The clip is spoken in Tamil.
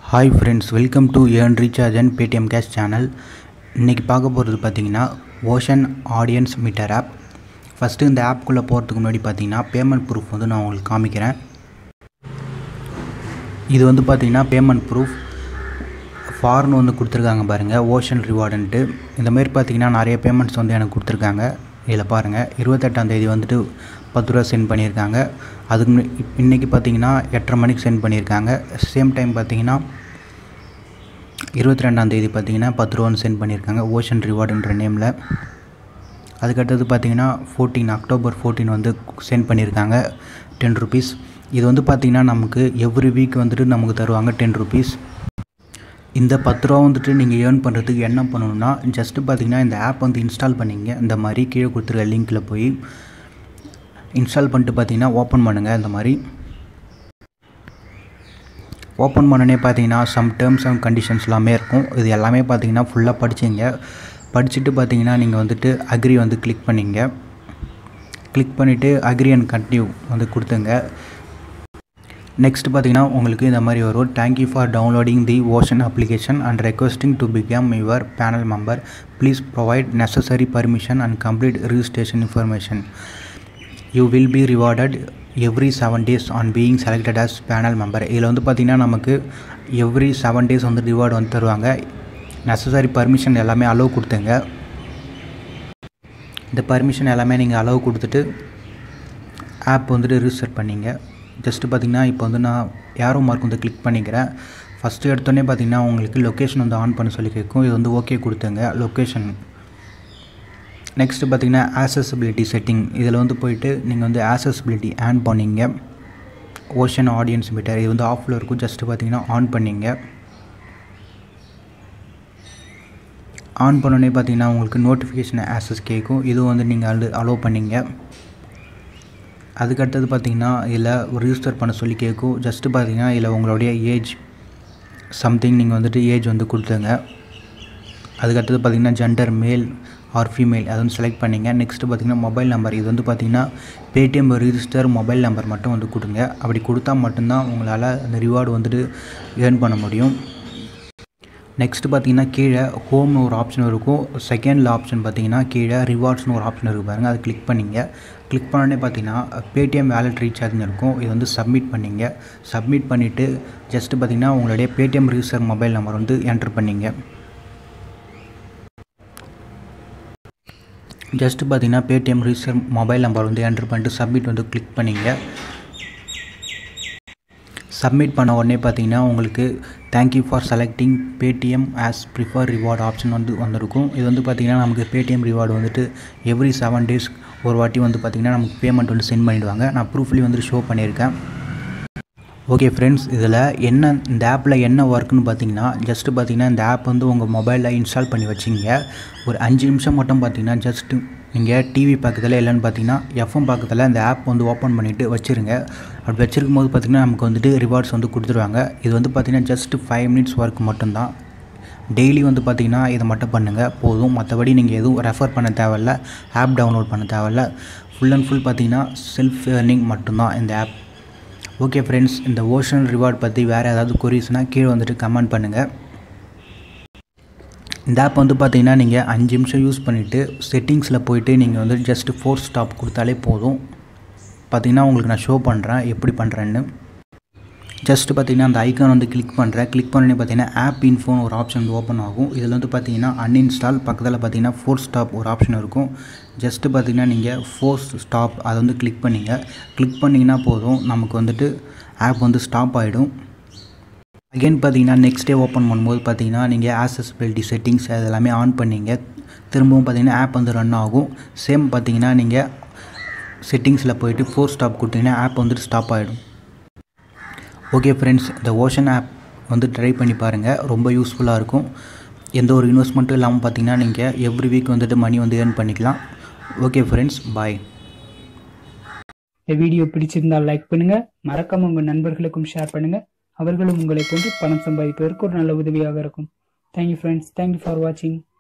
hi friends welcome to earn recharge and Paytm cash channel இன்றைக்கி பார்க்க போகிறது பார்த்தீங்கன்னா ocean audience meter app first இந்த ஆப்குள்ளே போகிறதுக்கு முன்னாடி பார்த்தீங்கன்னா பேமெண்ட் ப்ரூஃப் வந்து நான் உங்களுக்கு காமிக்கிறேன் இது வந்து பார்த்தீங்கன்னா பேமெண்ட் ப்ரூஃப் ஃபார்ன் வந்து கொடுத்துருக்காங்க பாருங்கள் ஓஷன் ரிவார்டுன்ட்டு இந்த மாதிரி பார்த்தீங்கன்னா நிறைய பேமெண்ட்ஸ் வந்து எனக்கு கொடுத்துருக்காங்க இதில் பாருங்கள் இருபத்தெட்டாம் தேதி வந்துட்டு பத்து ரூபா சென்ட் பண்ணியிருக்காங்க அதுக்கு முன்ன- இப் இன்றைக்கி பார்த்தீங்கன்னா எட்டரை மணிக்கு சென்ட் பண்ணியிருக்காங்க சேம் டைம் பார்த்தீங்கன்னா இருபத்தி ரெண்டாம் தேதி பார்த்தீங்கன்னா பத்து ரூபான்னு சென்ட் பண்ணியிருக்காங்க ஓஷன் ரிவார்டுன்ற நேமில் அதுக்கடுத்தது பார்த்தீங்கன்னா ஃபோர்டீன் அக்டோபர் ஃபோர்டீன் வந்து சென்ட் பண்ணியிருக்காங்க டென் ருபீஸ் இது வந்து பார்த்திங்கன்னா நமக்கு எவ்ரி வீக் வந்துட்டு நமக்கு தருவாங்க டென் ருபீஸ் இந்த பத்து ரூபா வந்துட்டு நீங்கள் ஏர்ன் பண்ணுறதுக்கு என்ன பண்ணணும்னா ஜஸ்ட்டு பார்த்தீங்கன்னா இந்த ஆப் வந்து இன்ஸ்டால் பண்ணிங்க இந்த மாதிரி கீழே கொடுத்துருக்க லிங்க்கில் போய் இன்ஸ்டால் பண்ணிட்டு பார்த்தீங்கன்னா ஓப்பன் பண்ணுங்கள் இந்த மாதிரி ஓப்பன் பண்ணனே பார்த்தீங்கன்னா சம் டேர்ம்ஸ் அண்ட் கண்டிஷன்ஸ் எல்லாமே இருக்கும் இது எல்லாமே பார்த்தீங்கன்னா ஃபுல்லாக படிச்சிங்க படிச்சுட்டு பார்த்தீங்கன்னா நீங்கள் வந்துட்டு அக்ரி வந்து கிளிக் பண்ணிங்க கிளிக் பண்ணிவிட்டு அக்ரி அண்ட் கண்டினியூ வந்து கொடுத்துங்க நெக்ஸ்ட் பார்த்தீங்கன்னா உங்களுக்கு இந்த மாதிரி வரும் thank you for downloading the ocean application and requesting to become your panel member please provide necessary permission and complete registration information you will be rewarded every seven days on being selected as panel member இதில் வந்து பார்த்திங்கன்னா நமக்கு எவ்ரி செவன் டேஸ் வந்து ரிவார்டு வந்து தருவாங்க நெசசரி பர்மிஷன் எல்லாமே அலோவ் கொடுத்துங்க இந்த பர்மிஷன் எல்லாமே நீங்கள் அலோவ் கொடுத்துட்டு ஆப் வந்துட்டு ரிஜிஸ்டர் பண்ணிங்க ஜஸ்ட்டு பார்த்தீங்கன்னா இப்போ வந்து நான் யாரோ மார்க் வந்து கிளிக் பண்ணிக்கிறேன் ஃபஸ்ட்டு எடுத்தோடனே பார்த்தீங்கன்னா உங்களுக்கு லொக்கேஷன் வந்து ஆன் பண்ண சொல்லி கேட்கும் இது வந்து ஓகே கொடுத்துங்க லொக்கேஷன் நெக்ஸ்ட்டு பார்த்தீங்கன்னா ஆக்சசிபிலிட்டி செட்டிங் இதில் வந்து போயிட்டு நீங்கள் வந்து ஆக்சசிபிலிட்டி ஆன் பண்ணீங்க ஓஷன் ஆடியன்ஸ் மீட்டர் இது வந்து ஆஃபில் இருக்கும் ஜஸ்ட்டு பார்த்தீங்கன்னா ஆன் பண்ணீங்க ஆன் பண்ணோடனே பார்த்தீங்கன்னா உங்களுக்கு நோட்டிஃபிகேஷன் ஆக்சஸ் கேட்கும் இதுவும் வந்து நீங்கள் அலு அலோவ் பண்ணீங்க அதுக்கடுத்தது பார்த்தீங்கன்னா இதில் ரிஜிஸ்டர் பண்ண சொல்லி கேட்கும் ஜஸ்ட்டு பார்த்தீங்கன்னா இதில் உங்களுடைய ஏஜ் சம்திங் நீங்கள் வந்துட்டு ஏஜ் வந்து கொடுத்துங்க அதுக்கடுத்தது பார்த்தீங்கன்னா ஜெண்டர் மேல் ஆர் ஃபீமேல் அதை வந்து செலக்ட் பண்ணிங்க நெக்ஸ்ட்டு பார்த்தீங்கன்னா மொபைல் நம்பர் இது வந்து பார்த்தீங்கன்னா பேடிஎம் ரிஜிஸ்டர் மொபைல் நம்பர் மட்டும் வந்து கொடுங்க அப்படி கொடுத்தா மட்டும்தான் உங்களால் அந்த ரிவார்டு வந்துட்டு ஏர்ன் பண்ண முடியும் நெக்ஸ்ட்டு பார்த்தீங்கன்னா கீழே ஹோம்னு ஒரு ஆப்ஷன் இருக்கும் செகண்டில் ஆப்ஷன் பார்த்தீங்கன்னா கீழே ரிவார்ட்ஸ்னு ஒரு ஆப்ஷன் இருக்குது பாருங்கள் அதை கிளிக் பண்ணிங்க கிளிக் பண்ணோடனே பார்த்தீங்கன்னா பேடிஎம் வேலட் ரீசார்ஜ்னு இருக்கும் இது வந்து சப்மிட் பண்ணிங்க சப்மிட் பண்ணிவிட்டு ஜஸ்ட்டு பார்த்தீங்கன்னா உங்களுடைய பேடிஎம் ரிஜிஸ்டர் மொபைல் நம்பர் வந்து என்டர் பண்ணிங்க ஜஸ்ட்டு பார்த்தீங்கன்னா பேடிஎம் ரிஜிஸ்டர் மொபைல் நம்பர் வந்து என்டர் பண்ணிட்டு சப்மிட் வந்து கிளிக் பண்ணிங்க சப்மிட் பண்ண உடனே பார்த்தீங்கன்னா உங்களுக்கு thank you for selecting Paytm as prefer reward option வந்து வந்திருக்கும் இது வந்து பார்த்தீங்கன்னா நமக்கு பேடிஎம் ரிவார்டு வந்துட்டு எவ்ரி செவன் டேஸ் ஒரு வாட்டி வந்து பார்த்திங்கன்னா நமக்கு பேமெண்ட் வந்து சென்ட் பண்ணிடுவாங்க நான் ப்ரூஃப்லேயும் வந்துட்டு ஷோ பண்ணியிருக்கேன் ஓகே ஃப்ரெண்ட்ஸ் இதில் என்ன இந்த ஆப்பில் என்ன ஒர்க்குன்னு பார்த்தீங்கன்னா ஜஸ்ட்டு பார்த்தீங்கன்னா இந்த ஆப் வந்து உங்கள் மொபைலில் இன்ஸ்டால் பண்ணி வச்சிங்க ஒரு அஞ்சு நிமிஷம் மட்டும் பார்த்தீங்கன்னா ஜஸ்ட்டு நீங்கள் டிவி பக்கத்தில் இல்லைன்னு பார்த்தீங்கன்னா எஃப்எம் பக்கத்தில் இந்த ஆப் வந்து ஓப்பன் பண்ணிவிட்டு வச்சுருங்க அப்படி வச்சிருக்கும் போது பார்த்தீங்கன்னா நமக்கு வந்துட்டு ரிவார்ட்ஸ் வந்து கொடுத்துருவாங்க இது வந்து பார்த்தீங்கன்னா ஜஸ்ட் ஃபைவ் மினிட்ஸ் ஒர்க் மட்டும்தான் டெய்லி வந்து பார்த்தீங்கன்னா இதை மட்டும் பண்ணுங்கள் போதும் மற்றபடி நீங்கள் எதுவும் ரெஃபர் பண்ண தேவையில்ல ஆப் டவுன்லோட் பண்ண தேவையில்ல ஃபுல் அண்ட் ஃபுல் பார்த்தீங்கன்னா செல்ஃப் ஏர்னிங் மட்டும்தான் இந்த ஆப் ஓகே ஃப்ரெண்ட்ஸ் இந்த ஓஷன் ரிவார்ட் பற்றி வேறு ஏதாவது கொரிஸ்னால் கீழே வந்துட்டு கமெண்ட் பண்ணுங்கள் இந்த ஆப் வந்து பார்த்தீங்கன்னா நீங்கள் அஞ்சு நிமிஷம் யூஸ் பண்ணிவிட்டு செட்டிங்ஸில் போயிட்டு நீங்கள் வந்து ஜஸ்ட் ஃபோர் ஸ்டாப் கொடுத்தாலே போதும் பார்த்தீங்கன்னா உங்களுக்கு நான் ஷோ பண்ணுறேன் எப்படி பண்ணுறேன்னு ஜஸ்ட் பார்த்தீங்கன்னா அந்த ஐக்கான் வந்து கிளிக் பண்ணுறேன் கிளிக் பண்ணி பார்த்தீங்கன்னா ஆப் இன்ஃபோன் ஒரு ஆப்ஷன் வந்து ஓப்பன் ஆகும் இதில் வந்து பார்த்தீங்கன்னா அன்இன்ஸ்டால் பக்கத்தில் பார்த்தீங்கன்னா ஃபோர் ஸ்டாப் ஒரு ஆப்ஷன் இருக்கும் ஜஸ்ட்டு பார்த்தீங்கன்னா நீங்கள் ஃபோர்ஸ் ஸ்டாப் அதை வந்து கிளிக் பண்ணிங்க கிளிக் பண்ணிங்கன்னா போதும் நமக்கு வந்துட்டு ஆப் வந்து ஸ்டாப் ஆகிடும் அகைன் பார்த்தீங்கன்னா நெக்ஸ்ட் டே ஓப்பன் பண்ணும்போது பார்த்தீங்கன்னா நீங்கள் ஆக்சசிபிலிட்டி செட்டிங்ஸ் அது எல்லாமே ஆன் பண்ணீங்க திரும்பவும் பார்த்தீங்கன்னா ஆப் வந்து ரன் ஆகும் சேம் பார்த்தீங்கன்னா நீங்கள் செட்டிங்ஸில் போயிட்டு ஃபோர் ஸ்டாப் கொடுத்தீங்கன்னா ஆப் வந்துட்டு ஸ்டாப் ஆகிடும் ஓகே ஃப்ரெண்ட்ஸ் இந்த ஓஷன் ஆப் வந்து ட்ரை பண்ணி பாருங்கள் ரொம்ப யூஸ்ஃபுல்லாக இருக்கும் எந்த ஒரு இன்வெஸ்ட்மெண்ட்டும் இல்லாமல் பார்த்தீங்கன்னா நீங்கள் எவ்ரி வீக் வந்துட்டு மணி வந்து ஏர்ன் பண்ணிக்கலாம் ஓகே ஃப்ரெண்ட்ஸ் பாய் இந்த வீடியோ பிடிச்சிருந்தால் லைக் பண்ணுங்க மறக்காம உங்க நண்பர்களுக்கும் ஷேர் பண்ணுங்க அவர்களும் உங்களை கொண்டு பணம் சம்பாதிப்பதற்கு ஒரு நல்ல உதவியாக இருக்கும் தேங்க்யூ ஃப்ரெண்ட்ஸ் தேங்க்யூ ஃபார் வாட்சிங்